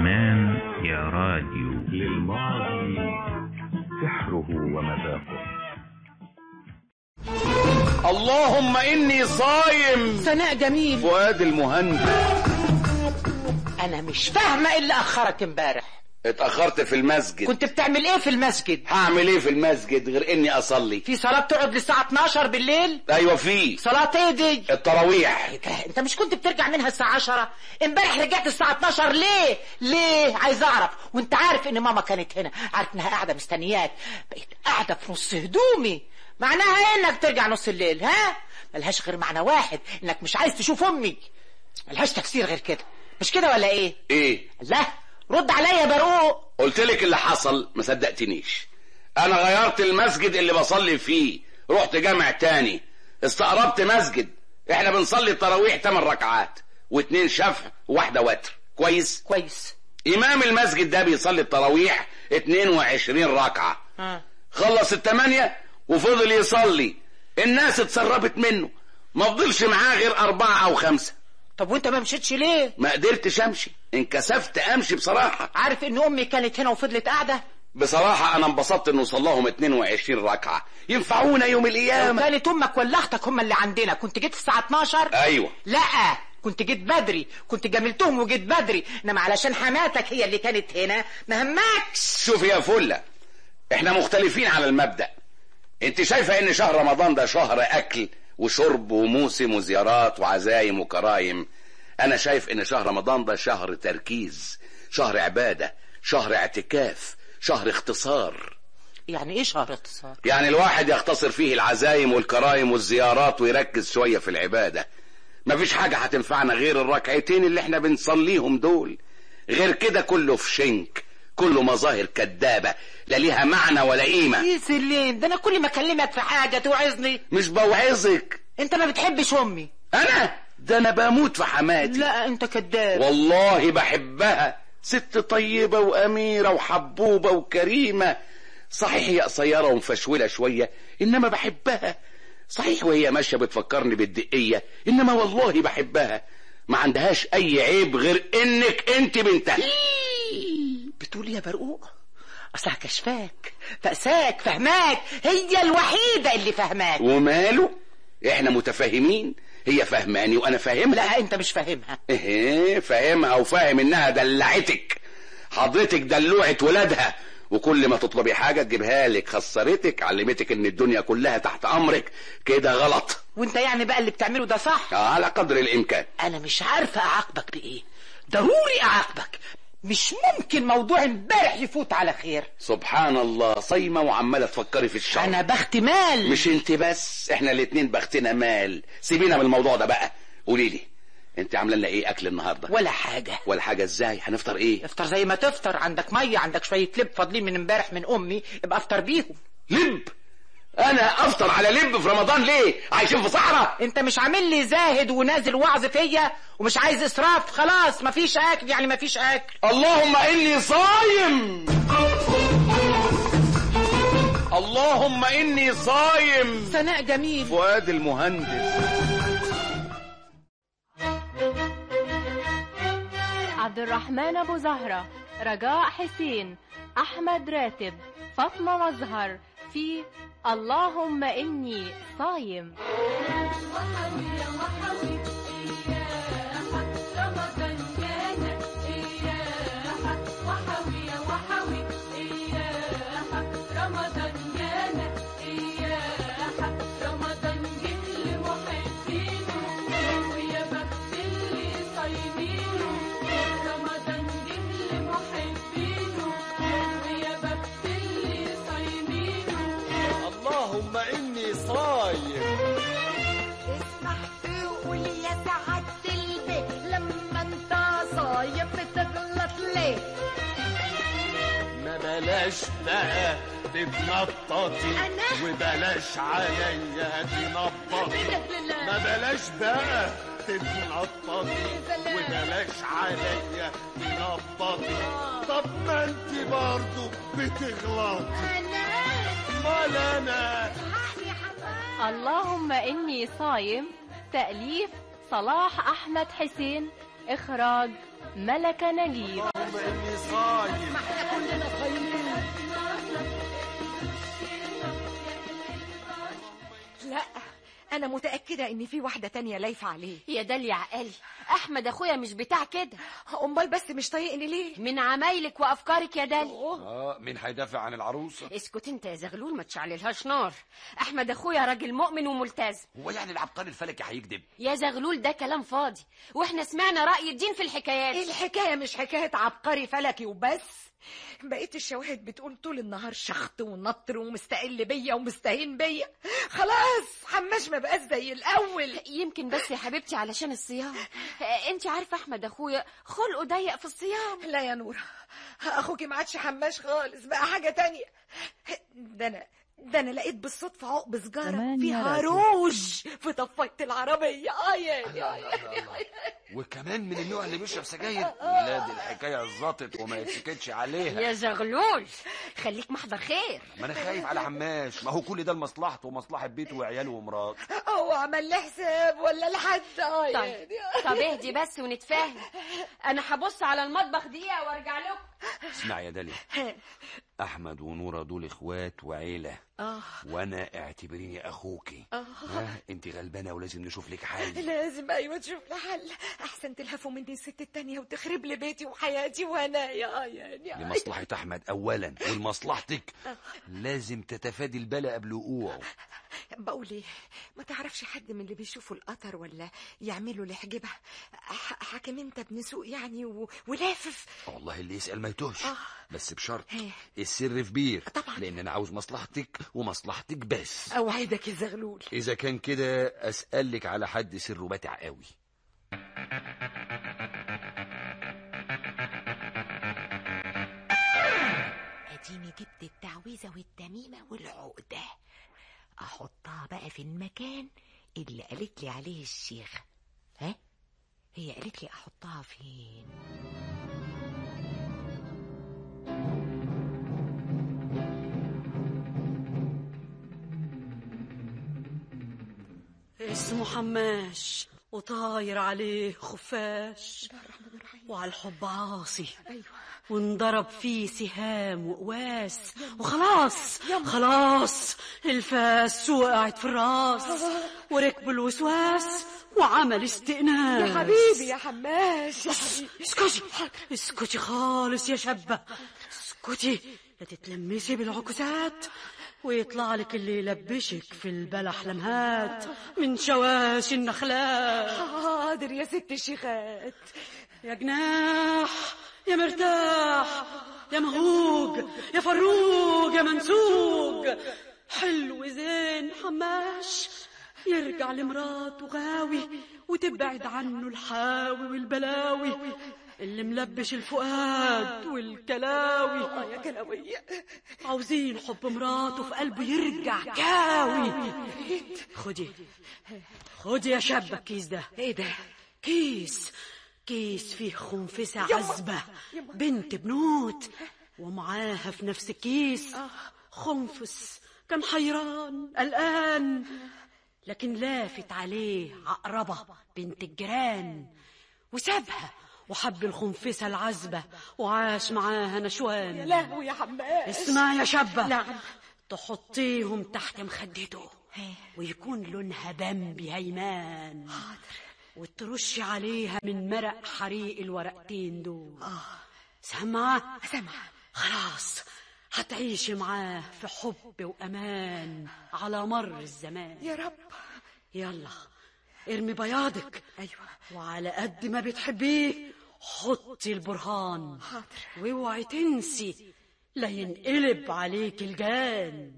زمان يا راديو للماضي سحره ومذاقه اللهم إني صايم سناء جميل فؤاد المهندس انا مش فاهمه ايه اللي اخرك امبارح اتأخرت في المسجد كنت بتعمل ايه في المسجد هعمل ايه في المسجد غير اني اصلي في صلاه بتقعد للساعه 12 بالليل ايوه في صلاه ايه دي التراويح إيه ده؟ انت مش كنت بترجع منها الساعه 10 امبارح رجعت الساعه 12 ليه ليه عايز اعرف وانت عارف ان ماما كانت هنا عارف انها قاعده مستنياك بقيت قاعده في نص هدومي معناها ايه انك ترجع نص الليل ها ملهاش غير معنى واحد انك مش عايز تشوف امي ملهاش تفسير غير كده مش كده ولا ايه ايه لا رد عليا يا برقوق قلت لك اللي حصل ما صدقتنيش انا غيرت المسجد اللي بصلي فيه رحت جامع تاني استقربت مسجد احنا بنصلي التراويح 8 ركعات واتنين شفع وواحده وتر كويس كويس امام المسجد ده بيصلي التراويح 22 ركعه ها خلص التمانية وفضل يصلي الناس اتسربت منه ما فضلش معاه غير أربعة أو خمسة طب وانت ما مشيتش ليه ما قدرتش أمشي انكسفت أمشي بصراحة عارف ان امي كانت هنا وفضلت قاعده بصراحة أنا انبسطت إنه صلاهم 22 ركعة ينفعونا يوم لو القيامة كانت امك ولا اختك هم اللي عندنا كنت جيت الساعه 12 أيوة لا كنت جيت بدري كنت جاملتهم وجيت بدري انما علشان حماتك هي اللي كانت هنا ما همكش شوف يا فلة احنا مختلفين على المبدأ انت شايفة ان شهر رمضان ده شهر اكل وشرب وموسم وزيارات وعزايم وكرايم انا شايف ان شهر رمضان ده شهر تركيز شهر عبادة شهر اعتكاف شهر اختصار يعني ايه شهر اتصال يعني الواحد يختصر فيه العزايم والكرايم والزيارات ويركز شوية في العبادة مفيش حاجة هتنفعنا غير الركعتين اللي احنا بنصليهم دول غير كده كله في شنك كله مظاهر كدابة لا ليها معنى ولا قيمة ايه سليم ده انا كل ما اكلمك في حاجه توعظني مش بوعظك انت ما بتحبش امي انا ده انا بموت في حماتي لا انت كذاب والله بحبها ست طيبة وأميرة وحبوبة وكريمة صحيح هي قصيرة ومفشولة شوية إنما بحبها صحيح وهي ماشية بتفكرني بالدقية إنما والله بحبها ما عندهاش أي عيب غير إنك أنت بنتها بتقول يا برقوق اصلها كشفاك فأساك فهماك هي الوحيده اللي فهماك وماله إحنا متفاهمين هي فهماني وأنا فاهمها لا انت مش فاهمها ايه فاهمها وفاهم انها دلعتك حضرتك دلوعت ولادها وكل ما تطلبي حاجة تجيبها لك خسرتك علمتك ان الدنيا كلها تحت امرك كده غلط وانت يعني بقى اللي بتعمله ده صح على قدر الامكان انا مش عارفه اعاقبك بايه ضروري اعاقبك مش ممكن موضوع امبارح يفوت على خير سبحان الله صايمة وعمالة تفكري في الشر انا بخت مال مش انت بس احنا الاتنين بختنا مال سيبينا من الموضوع ده بقى قولي لي انت عامله لنا ايه اكل النهارده ولا حاجه ولا حاجه ازاي هنفطر ايه افطر زي ما تفطر عندك ميه عندك شويه لب فاضلين من امبارح من امي ابقى افطر بيهم لب انا افطر على لب في رمضان ليه عايشين في صحراء انت مش عامل لي زاهد ونازل وعظ فيا ومش عايز اسراف خلاص مفيش اكل يعني مفيش اكل اللهم اني صايم اللهم اني صايم سناء جميل فؤاد المهندس عبد الرحمن أبو زهرة رجاء حسين أحمد راتب فاطمة مظهر في اللهم إني صايم اللهم اني صايم اسمح تقول يا سعادة البيت لما انت صايم بتغلط ليه ما بلاش بقى تتنططي أنا؟ وبلاش عليا تنططي ما بلاش بقى تتنططي سلام. وبلاش عليا تنططي طب ما انت برضو بتغلطي انا مال انا حقي حمام اللهم إني صايم تأليف صلاح أحمد حسين إخراج ملكة نجيب رغم اني صايم لا انا متاكده ان في واحده تانية لايفه عليه يا داليا عقلي احمد اخويا مش بتاع كده امال بس مش طايقني ليه من عمايلك وافكارك يا داليا اه مين هيدافع عن العروسه اسكت انت يا زغلول ما تشعللهاش نار احمد اخويا راجل مؤمن وملتزم هو يعني العبقري الفلكي هيكذب يا زغلول ده كلام فاضي واحنا سمعنا راي الدين في الحكايات الحكايه مش حكايه عبقري فلكي وبس بقيت الشواهد بتقول طول النهار شخط ونطر ومستقل بيا ومستهين بيا خلاص حماش ما بقاش زي الاول يمكن بس يا حبيبتي علشان الصيام انت عارفه احمد اخويا خلقه ضيق في الصيام لا يا نورة اخوكي ما عادش حماش خالص بقى حاجه تانية ده انا ده انا لقيت بالصدفه عقب سجاره كمان يا فيها راجل. روج في طفايه العربيه اه يا يا وكمان من النوع اللي بيشرب سجاير لا دي الحكايه ظبطت وما يتسكتش عليها يا زغلول خليك محضر خير ما انا خايف على حماش ما هو كل ده لمصلحته ومصلحه بيته وعياله ومراته هو عمل لي حساب ولا لحد اه يا طيب طب اهدي بس ونتفاهم انا هبص على المطبخ دقيقه وارجع لكم اسمع يا داليا احمد ونوره دول اخوات وعيله اه وانا اعتبريني اخوكي اه ها انت غلبانه ولازم نشوف لك حل لازم ايوه تشوف لي حل احسن تلهفوا مني الست التانية وتخرب لي بيتي وحياتي وانا يا يا يا لمصلحه احمد اولا ولمصلحتك لازم تتفادي البلاء قبل وقوعه بقول ايه ما تعرفش حد من اللي بيشوفوا القطر ولا يعملوا الحجبه ح- حاكم انت ابن سوق يعني و... ولافف والله اللي يسال ما يتوهش آه. بس بشرط إيه. السر في بير طبعا. لان انا عاوز مصلحتك ومصلحتك بس اوعدك يا زغلول اذا كان كده اسالك على حد سره باتع قوي اديني جبت التعويذه والتميمه والعقده احطها بقى في المكان اللي قالت لي عليه الشيخه ها هي قالت لي احطها فين اسمه حماش وطاير عليه خفاش وعلى الحب عاصي ايوه وانضرب فيه سهام وقواس وخلاص خلاص الفاس وقعت في الراس وركب الوسواس وعمل استئناس يا حبيبي يا حماش يا حبيبي اسكتي اسكتي خالص يا شابة اسكتي لا تتلمسي بالعكوسات ويطلع لك اللي يلبشك في البلح لمهات من شواش النخلات حاضر يا ست الشيخات يا جناح يا مرتاح يا مهوج يا فروج يا منسوج حلو زين حماش يرجع لمراته غاوي وتبعد عنه الحاوي والبلاوي اللي ملبش الفؤاد والكلاوي اه يا كلاوية عاوزين حب مراته في قلبه يرجع كاوي خدي خدي يا شابة الكيس ده ايه ده كيس كيس فيه خنفسة عذبة بنت بنوت ومعاها في نفس الكيس خنفس كان حيران قلقان لكن لافت عليه عقربة بنت الجيران وسابها وحب الخنفسة العذبة وعاش معاها نشوان يا لهوي يا حماش اسمع يا شابة نعم. تحطيهم تحت مخدته ويكون لونها بامبي هيمان وترشي عليها من مرق حريق الورقتين دول سامعة سامعة خلاص هتعيشي معاه في حب وأمان على مر الزمان يا رب يلا ارمي بياضك ايوه وعلى قد ما بتحبيه حطي البرهان حاضر واوعي تنسي لا ينقلب عليك الجان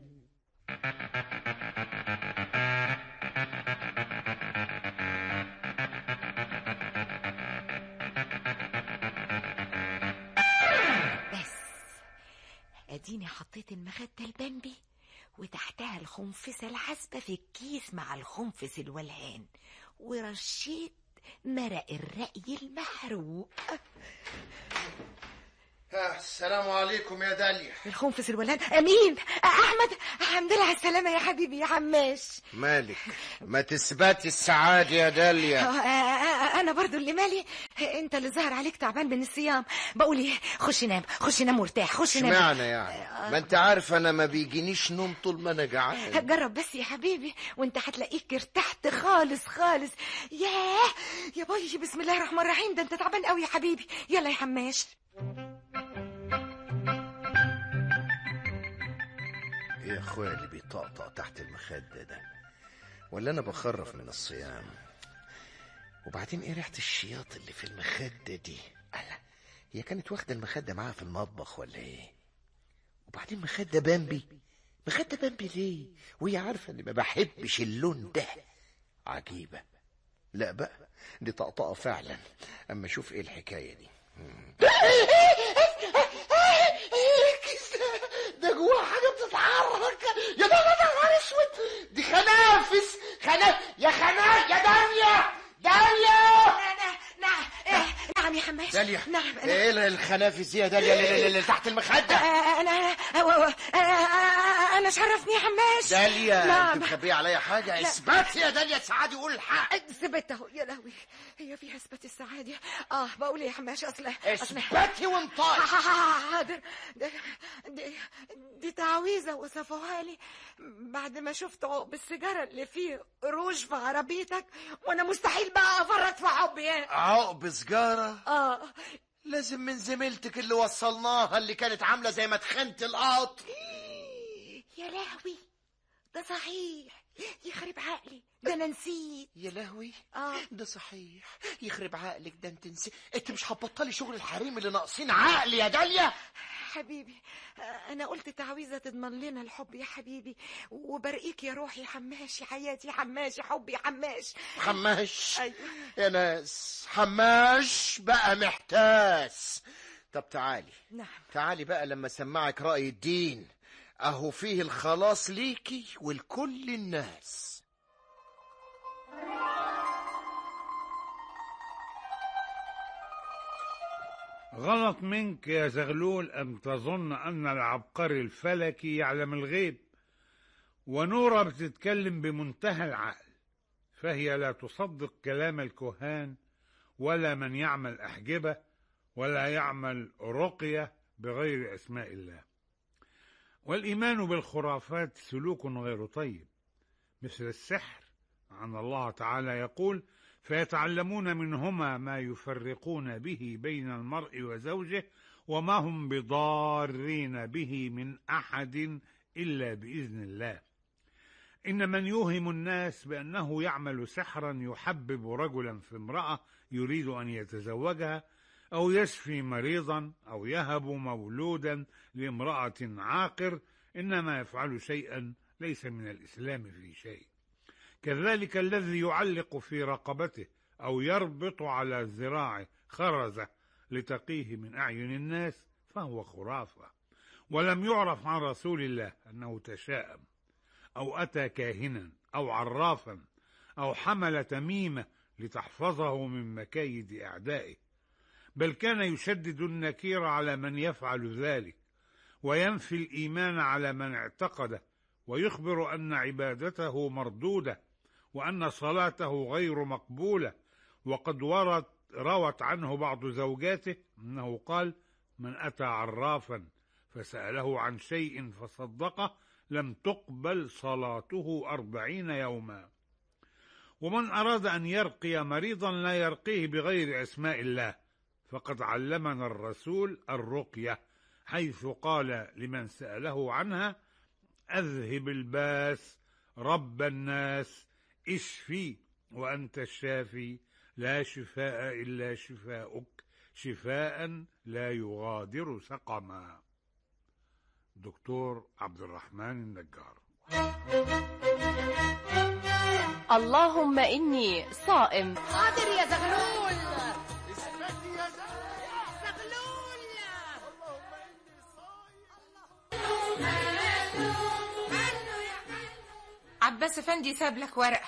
بس اديني حطيت المخدة البامبي وتحتها الخنفسة العذبة في الكيس مع الخنفس الولهان ورشيت مرق الرأي المحروق السلام عليكم يا داليا الخنفس الولهان امين احمد الحمد لله على السلامة يا حبيبي يا حماش مالك ما تثبتي السعادة يا آه، داليا آه، آه، انا برضو اللي مالي انت اللي ظهر عليك تعبان من الصيام بقول ايه خش نام خش نام مرتاح خش نام اشمعنى يعني ما انت عارف انا ما بيجينيش نوم طول ما انا جعان جرب بس يا حبيبي وانت هتلاقيك ارتحت خالص خالص ياه يا باي بسم الله الرحمن الرحيم ده انت تعبان قوي يا حبيبي يلا يا حماش ايه يا اخويا اللي بيطقطق تحت المخدة ده ولا انا بخرف من الصيام وبعدين ايه ريحة الشياط اللي في المخدة دي ألا هي كانت واخدة المخدة معاها في المطبخ ولا ايه وبعدين مخدة بامبي مخدة بامبي ليه وهي عارفة اني ما بحبش اللون ده عجيبة لا بقى دي طقطقة فعلا اما اشوف ايه الحكاية دي ده جوه حاجه بتتحرك يا ده ده نهار اسود دي خنافس خناف يا خناف يا داليا داليا نعم إيه، نعم يا حماش داليا نعم أنا- ايه الخنافس دي يا داليا اللي- اللي اللي تحت المخده آه، انا آه، آه، انا شرفني يا حماش داليا نعم انت مخبيه عليا حاجه لا. اثبت يا داليا سعادي قول الحق ثبت اهو يا لهوي هي فيها اثبات السعاده اه بقول يا حماش اصل اصل اثبتي وانطقي حاضر دي, دي, دي تعويذه وصفوها لي بعد ما شفت عقب السيجاره اللي فيه روج في عربيتك وانا مستحيل بقى افرط في حبي يعني. عقب سجاره اه لازم من زميلتك اللي وصلناها اللي كانت عامله زي ما تخنت القطر يا لهوي ده صحيح يخرب عقلي ده انا نسيت يا لهوي اه ده صحيح يخرب عقلك ده انت نسي انت مش هتبطلي شغل الحريم اللي ناقصين عقل يا داليا حبيبي آه، انا قلت تعويذه تضمن لنا الحب يا حبيبي وبرقيك يا روحي حماشي حياتي حماشي حبي حماش حماش أيوة. يا ناس حماش بقى محتاس طب تعالي نعم تعالي بقى لما اسمعك رأي الدين اهو فيه الخلاص ليكي ولكل الناس غلط منك يا زغلول أن تظن أن العبقري الفلكي يعلم الغيب ونورة بتتكلم بمنتهى العقل فهي لا تصدق كلام الكهان ولا من يعمل أحجبة ولا يعمل رقية بغير أسماء الله والإيمان بالخرافات سلوك غير طيب مثل السحر عن الله تعالى يقول فيتعلمون منهما ما يفرقون به بين المرء وزوجه وما هم بضارين به من احد الا باذن الله ان من يوهم الناس بانه يعمل سحرا يحبب رجلا في امراه يريد ان يتزوجها او يشفي مريضا او يهب مولودا لامراه عاقر انما يفعل شيئا ليس من الاسلام في شيء كذلك الذي يعلق في رقبته أو يربط على ذراعه خرزة لتقيه من أعين الناس فهو خرافة ولم يعرف عن رسول الله أنه تشاءم أو أتى كاهنا أو عرافا أو حمل تميمة لتحفظه من مكايد أعدائه بل كان يشدد النكير على من يفعل ذلك وينفي الإيمان على من اعتقده ويخبر أن عبادته مردودة وأن صلاته غير مقبولة وقد ورد روت عنه بعض زوجاته أنه قال من أتى عرافا فسأله عن شيء فصدقه لم تقبل صلاته أربعين يوما ومن أراد أن يرقي مريضا لا يرقيه بغير أسماء الله فقد علمنا الرسول الرقية حيث قال لمن سأله عنها أذهب الباس رب الناس اشفي وأنت الشافي لا شفاء إلا شفاؤك شفاء لا يغادر سقما دكتور عبد الرحمن النجار اللهم إني صائم حاضر يا زغلول عباس افندي ساب لك ورقه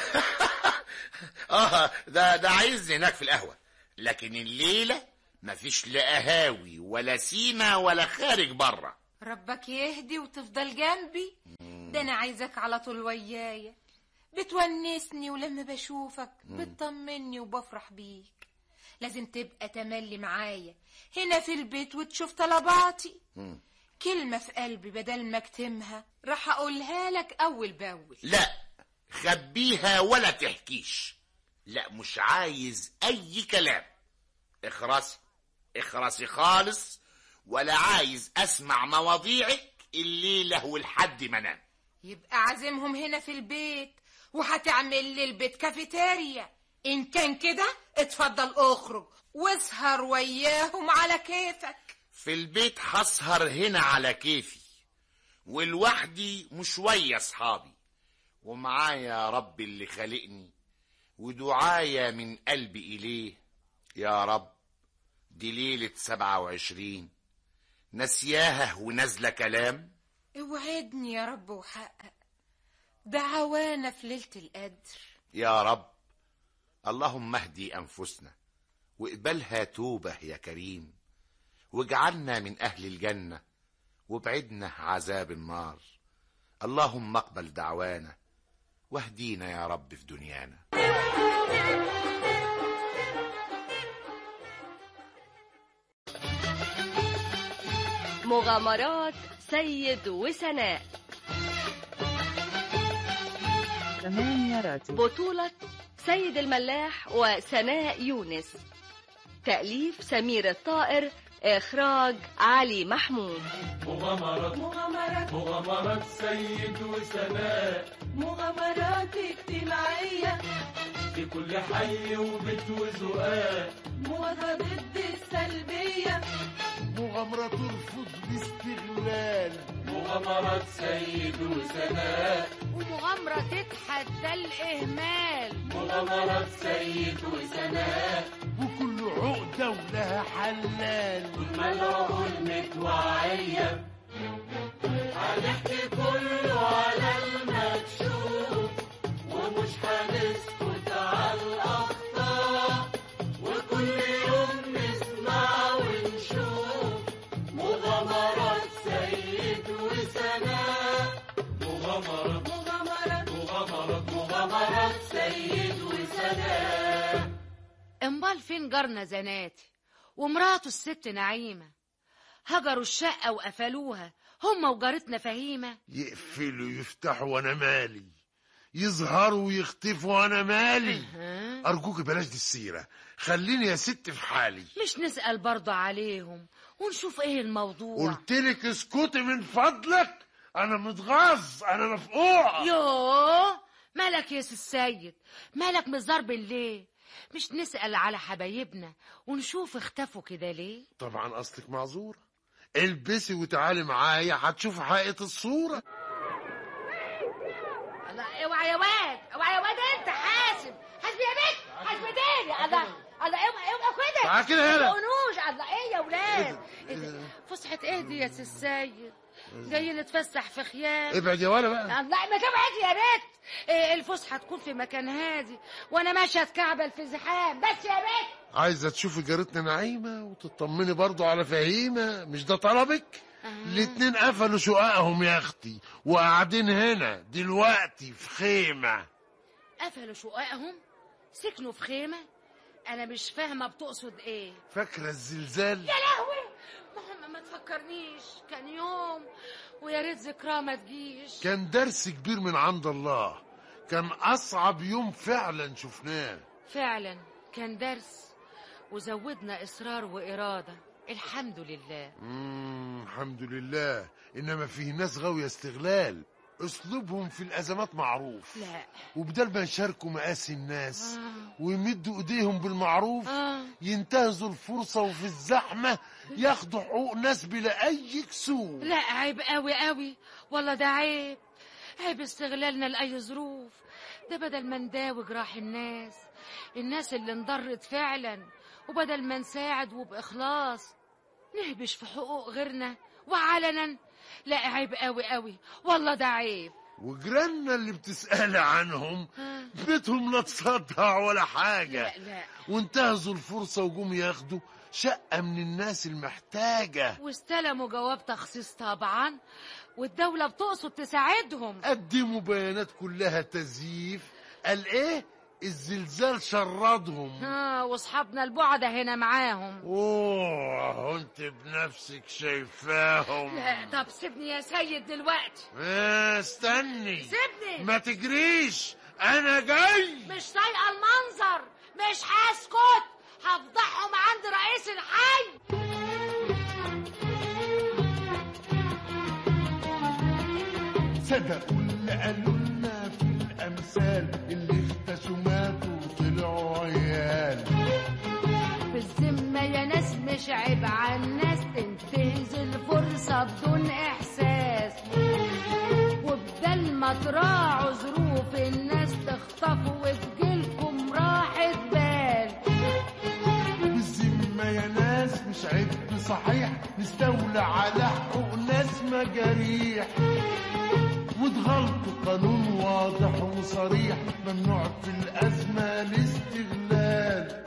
اه ده ده عايزني هناك في القهوه لكن الليله مفيش لا قهاوي ولا سيما ولا خارج بره ربك يهدي وتفضل جنبي ده انا عايزك على طول ويايا بتونسني ولما بشوفك مم. بتطمني وبفرح بيك لازم تبقى تملي معايا هنا في البيت وتشوف طلباتي مم. كلمة في قلبي بدل ما اكتمها راح اقولها لك اول باول لا خبيها ولا تحكيش لا مش عايز اي كلام اخرسي اخرسي خالص ولا عايز اسمع مواضيعك الليله ولحد ما انام يبقى عازمهم هنا في البيت وهتعمل لي البيت كافيتيريا ان كان كده اتفضل اخرج واسهر وياهم على كيفك في البيت هسهر هنا على كيفي ولوحدي مش ويا اصحابي ومعايا رب اللي خلقني ودعايا من قلبي إليه يا رب دي ليلة سبعة وعشرين نسياها ونازلة كلام اوعدني يا رب وحقق دعوانا في ليلة القدر يا رب اللهم اهدي أنفسنا واقبلها توبة يا كريم واجعلنا من أهل الجنة وابعدنا عذاب النار اللهم اقبل دعوانا واهدينا يا رب في دنيانا مغامرات سيد وسناء بطولة سيد الملاح وسناء يونس تأليف سمير الطائر إخراج علي محمود مغامرات مغامرات مغامرات سيد وسناء مغامرات اجتماعية في كل حي وبيت وزقاق مواجهة ضد السلبية مغامرة ترفض باستغلال مغامرات سيد وسناء ومغامرة تتحدى الإهمال مغامرات سيد وسناء وكل عقدة ولها حلال طول ما العقول متوعية هنحكي كله على المكشوف ومش هنسكت على الأخطاء وكل يوم نسمع ونشوف مغامرات سيد وسناء مغامرات مغامرات مغامرات مغامرات سيد وسناء امال فين جارنا زناتي ومراته الست نعيمة هجروا الشقة وقفلوها هما وجارتنا فهيمة يقفلوا يفتحوا وانا مالي يظهروا ويختفوا وانا مالي ارجوك بلاش دي السيره خليني يا ست في حالي مش نسأل برضه عليهم ونشوف ايه الموضوع قلتلك اسكتي من فضلك انا متغاظ انا مفقوع يوه مالك يا سي السيد مالك متضرب ليه مش نسأل على حبايبنا ونشوف اختفوا كده ليه طبعا اصلك معذوره البسي وتعالي معايا هتشوفي حقيقه الصوره الله اوعى يا واد اوعى يا واد انت حاسب حاسب يا بنت حاسب تاني الله الله اوعى اوعى كده تعال كده هنا. ما تقولوش الله ايه يا ولاد إيه ده؟ فسحة ايه دي يا سي السيد جايين نتفسح في خيام ابعد يا ولا بقى الله ما تبعد يا بنت إيه الفسحة تكون في مكان هادي وانا ماشية اتكعبل في زحام بس يا بنت عايزه تشوفي جارتنا نعيمه وتطمني برضو على فهيمه مش ده طلبك الاتنين قفلوا شققهم يا اختي وقاعدين هنا دلوقتي في خيمه قفلوا شققهم سكنوا في خيمة انا مش فاهمة بتقصد ايه فاكره الزلزال يا لهوي ما هم ما تفكرنيش كان يوم ويا ريت ذكراه ما تجيش كان درس كبير من عند الله كان اصعب يوم فعلا شفناه فعلا كان درس وزودنا اصرار واراده الحمد لله مم، الحمد لله انما فيه ناس غاويه استغلال اسلوبهم في الازمات معروف لا وبدل ما يشاركوا مقاسي الناس آه. ويمدوا ايديهم بالمعروف آه. ينتهزوا الفرصه وفي الزحمه ياخدوا حقوق ناس بلا اي كسوف لا عيب قوي قوي والله ده عيب عيب استغلالنا لأي ظروف ده بدل ما نداوي جراح الناس الناس اللي انضرت فعلا وبدل ما نساعد وبإخلاص نهبش في حقوق غيرنا وعلنا لا عيب قوي قوي والله ده عيب وجيراننا اللي بتسألي عنهم بيتهم لا تصدع ولا حاجة لا لا وانتهزوا الفرصة وجم ياخدوا شقة من الناس المحتاجة واستلموا جواب تخصيص طبعا والدولة بتقصد تساعدهم قدموا بيانات كلها تزييف قال ايه الزلزال شردهم ها واصحابنا البعدة هنا معاهم اوه انت بنفسك شايفاهم لا طب سيبني يا سيد دلوقتي اه، استني سيبني ما تجريش انا جاي مش طايقة المنظر مش هسكت هفضحهم عند رئيس الحي صدقوا اللي قالوا لنا في الامثال اللي اختشوا ماتوا طلعوا عيال بالذمة يا ناس مش عيب على الناس تنتهز الفرصة بدون إحساس وبدل ما تراعوا ظروف الناس تخطفوا وتجيلكم راحة بال بالذمة يا ناس مش عيب صحيح نستولى على حقوق ناس مجاريح وتغلطوا قانون واضح وصريح ممنوع في الأزمة الاستغلال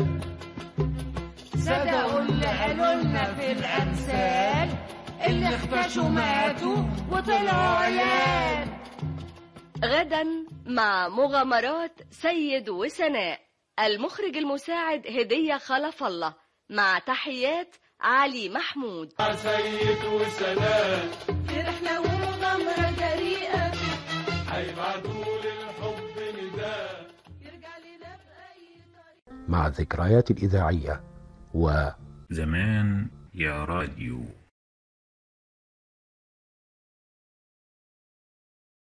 صدقوا اللي قالوا لنا في الأمثال اللي اختشوا ماتوا وطلعوا عيال غدا مع مغامرات سيد وسناء المخرج المساعد هدية خلف الله مع تحيات علي محمود سيد وسلام في رحلة ومغامرة جريئة هيبعتوا للحب نداء مع الذكريات الإذاعية و زمان يا راديو